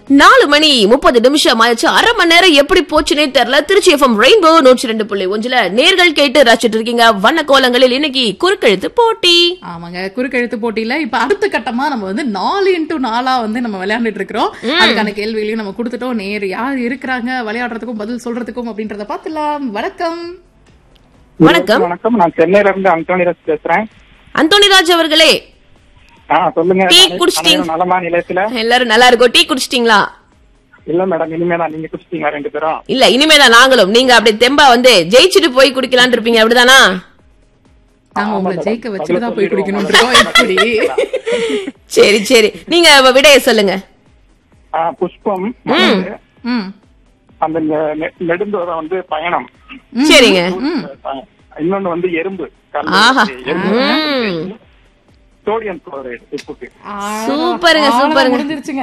நாலு மணி முப்பது நிமிஷம் ஆயிடுச்சு அரை மணி நேரம் எப்படி போச்சுனே தெரியல திருச்சி எஃப்எம் ரெயின்போ நூற்றி ரெண்டு புள்ளி ஒஞ்சுல நேர்கள் கேட்டு ரசிச்சிட்டு இருக்கீங்க வண்ண கோலங்களில் இன்னைக்கு குறுக்கெழுத்து போட்டி ஆமாங்க குறுக்கெழுத்து போட்டியில இப்ப அடுத்த கட்டமா நம்ம வந்து நாலு இன்டூ நாலா வந்து நம்ம விளையாண்டுட்டு இருக்கிறோம் அதுக்கான கேள்விகளையும் நம்ம கொடுத்துட்டோம் நேர் யார் இருக்கிறாங்க விளையாடுறதுக்கும் பதில் சொல்றதுக்கும் அப்படின்றத பார்த்துலாம் வணக்கம் வணக்கம். வணக்கம் நான் சென்னையில இருந்து அந்தோனிராஜ் பேசுறேன் அந்தோணிராஜ் அவர்களே ஆ சொல்லுங்க டீ அனை- குடிச்சிட்டீங்க? அனைவரும் நலமா நிலையத்துல எல்லாரும் நல்லா இருக்கும் டீ குடிச்சிட்டீங்களா இல்ல மேடம் இனிமேதான் நீங்க குடிச்சிட்டீங்க ரெண்டு பேரும் இல்ல இனிமேதான் நாங்களும் நீங்க அப்படி தெம்பா வந்து ஜெயிச்சுட்டு போய் குடிக்கலாம்னு இருப்பீங்க அப்படிதானா நாங்க உங்களை ஆமா ஜெயிக்க மேடம். வச்சுட்டு தான் போய் பதில் குடிக்கணும் இருக்கோம் எப்படி சரி சரி நீங்க விடையை சொல்லுங்க ஆ, புஷ்பம் மலரு, ம் அந்த நெ- நெ- நெடுந்தூரம் வந்து பயணம் சரிங்க ஆ, இன்னொன்னு வந்து எறும்பு கல்லு, ஆஹா. எறும்பு ம். சோடியம் குளோரைடு உப்புக்கு சூப்பருங்க, ஆளா சூப்பருங்க. முடிஞ்சிருச்சுங்க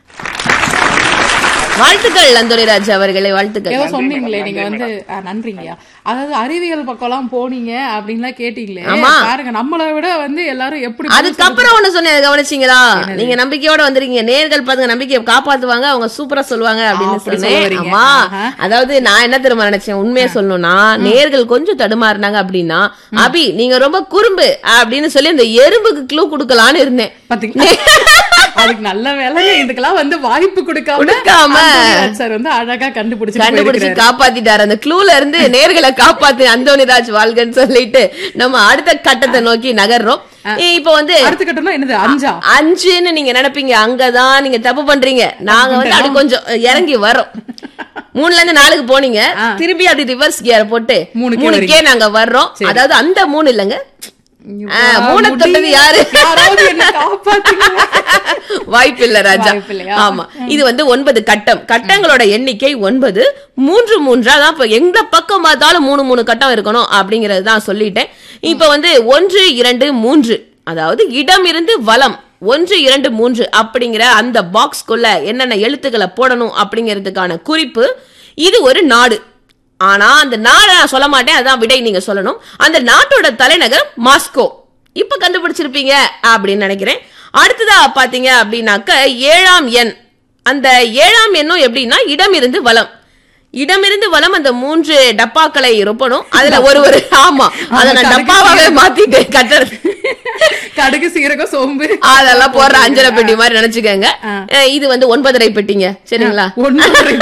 வாழ்த்துக்கள் அந்தோணிராஜ் அவர்களே வாழ்த்துக்கள் ஏதோ சொன்னீங்களே நீங்க வந்து ஆ, நன்றிங்கய்யா அதாவது அறிவியல் பக்கம்லாம் போனீங்க அப்படின்லாம் கேட்டீங்களே ஆமா. பாருங்க நம்மளை விட வந்து எல்லாரும் எப்படி அதுக்கப்புறம் ஒண்ணு சொன்னேன் கவனிச்சீங்களா நீங்க நம்பிக்கையோட வந்திருக்கீங்க நேர்கள் பாருங்க நம்பிக்கையை காப்பாத்துவாங்க அவங்க சூப்பரா சொல்லுவாங்க அப்படின்னு அப்படி சொன்னேன் சொல்ல வரீங்க. ஆமா ஆஹா. அதாவது நான் என்ன தெரியுமா நினைச்சேன் உண்மையை சொல்லணும்னா நேர்கள் கொஞ்சம் தடுமாறினாங்க அப்படின்னா அபி நீங்க ரொம்ப குறும்பு அப்படின்னு சொல்லி அந்த எறும்புக்கு க்ளூ கொடுக்கலான்னு இருந்தேன் பாத்தீங்களா அதுக்கு நல்ல வேலைங்க இதுக்கெல்லாம் வந்து வாய்ப்பு கொடுக்காம கொடுக்காம. அந்தோனிராஜ் சார் வந்து அழகா கண்டுபிடிச்சு கண்டுபிடிச்சு காப்பாத்திட்டாரு அந்த க்ளூல இருந்து நேர்களை காப்பாத்து அந்தோனிராஜ் வாழ்கன்னு சொல்லிட்டு நம்ம அடுத்த கட்டத்தை நோக்கி நகர்றோம் இப்ப வந்து அடுத்த கட்டம்னா என்னது அஞ்சா அஞ்சுன்னு நீங்க நினைப்பீங்க அங்கதான் நீங்க தப்பு பண்றீங்க நாங்க வந்து அப்படி கொஞ்சம் இறங்கி வரோம் மூணுல இருந்து நாலுக்கு போனீங்க திருப்பி அப்படி ரிவர்ஸ் கியர் போட்டு மூணுக்கே மூணுக்கே நாங்க வர்றோம் அதாவது அந்த மூணு இல்லங்க ஆ, மூணை தொட்டது யாரு? யாராவது என்ன காப்பாத்துங்க வாய்ப்பு இல்ல ராஜா வாய்ப்பில்லையா? ஆமா இது வந்து ஒன்பது கட்டம் கட்டங்களோட எண்ணிக்கை ஒன்பது மூன்று மூன்றா தான் இப்ப எந்த பக்கம் பார்த்தாலும் மூணு மூணு கட்டம் இருக்கணும் அப்படிங்கறது தான் சொல்லிட்டேன் இப்ப வந்து ஒன்று இரண்டு மூன்று அதாவது இடம் இருந்து வலம் ஒன்று இரண்டு மூன்று அப்படிங்கிற அந்த பாக்ஸ்க்குள்ள என்னென்ன எழுத்துக்களை போடணும் அப்படிங்கிறதுக்கான குறிப்பு இது ஒரு நாடு ஆனா அந்த நாடை நான் சொல்ல மாட்டேன் அதான் விடை நீங்க சொல்லணும் அந்த நாட்டோட தலைநகர் மாஸ்கோ இப்ப கண்டுபிடிச்சிருப்பீங்க அப்படின்னு நினைக்கிறேன் அடுத்ததா பாத்தீங்க அப்படின்னாக்க ஏழாம் எண் அந்த ஏழாம் எண்ணும் எப்படின்னா இடமிருந்து வலம் இடமிருந்து வலம் அந்த மூன்று டப்பாக்களை ரொப்பணும் அதுல ஒரு ஒரு ஆமா அத நான் டப்பாவாவே மாத்திட்டேன் கட்டுறது கடுகு சீரகம் சோம்பு அதெல்லாம் போடுற அஞ்சரை பெட்டி மாதிரி நினைச்சுக்கோங்க அஹ் இது வந்து ஒன்பதரை பெட்டிங்க சரிங்களா ஒன்று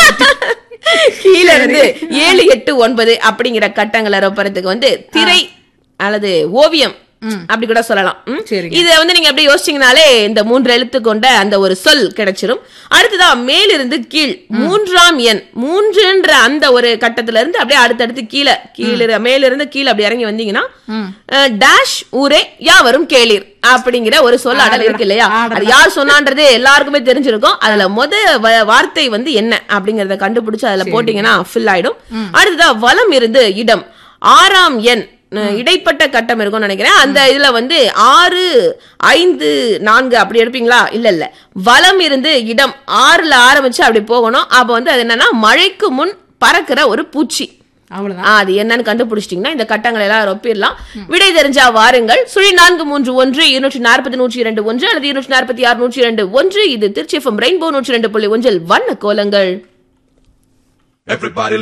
கீழ இருந்து ஏழு எட்டு ஒன்பது அப்படிங்கிற கட்டங்களை ரொப்பறதுக்கு வந்து திரை அல்லது ஓவியம் அப்படி கூட சொல்லலாம் ம்? சரிங்க. இத வந்து நீங்க அப்படியே யோசிச்சீங்கனாலே இந்த மூன்று எழுத்து கொண்ட அந்த ஒரு சொல் கிடைச்சிரும் அடுத்ததா மேலிருந்து கீழ் மூன்றாம் எண் மூன்றுன்ற அந்த ஒரு கட்டத்துல இருந்து அப்படியே அடுத்தடுத்து கீழே கீழே மேலிருந்து கீழே அப்படி இறங்கி வந்தீங்கன்னா அஹ், டேஷ் ஊரே யாவரும் கேளீர் அப்படிங்கிற ஒரு சொல் அடல் இருக்கு இல்லையா அது யார் சொன்னான்றது எல்லாருக்குமே தெரிஞ்சிருக்கும் அதுல முத வ- வார்த்தை வந்து என்ன அப்படிங்கறத கண்டுபிடிச்சு அதுல போட்டீங்கன்னா ஃபில் ஆயிடும் அடுத்ததா வலம் இருந்து இடம் ஆறாம் எண் அஹ், இடைப்பட்ட கட்டம் இருக்கும்னு நினைக்கிறேன் அந்த இதுல வந்து ஆறு ஐந்து நான்கு அப்படி எடுப்பீங்களா இல்ல இல்ல வலம் இருந்து இடம் ஆறுல ஆரம்பிச்சு அப்படி போகணும் அப்ப வந்து அது என்னன்னா மழைக்கு முன் பறக்கிற ஒரு பூச்சி அவ்வளவுதான் ஆ, அது என்னன்னு கண்டுபிடிச்சிட்டீங்கன்னா இந்த கட்டங்களை எல்லாம் ரொப்பிடலாம் விடை தெரிஞ்சா வாருங்கள் சுழி நான்கு மூன்று ஒன்று இருநூற்றி நாற்பத்தி நூற்றி இரண்டு ஒன்று அல்லது இருநூற்றி நாற்பத்தி ஆறு நூற்றி இரண்டு ஒன்று இது திருச்சி எஃப்எம் ரெயின்போ நூற்றி இரண்டு புள்ளி ஒன்றில் வண்ண கோலங்கள் Everybody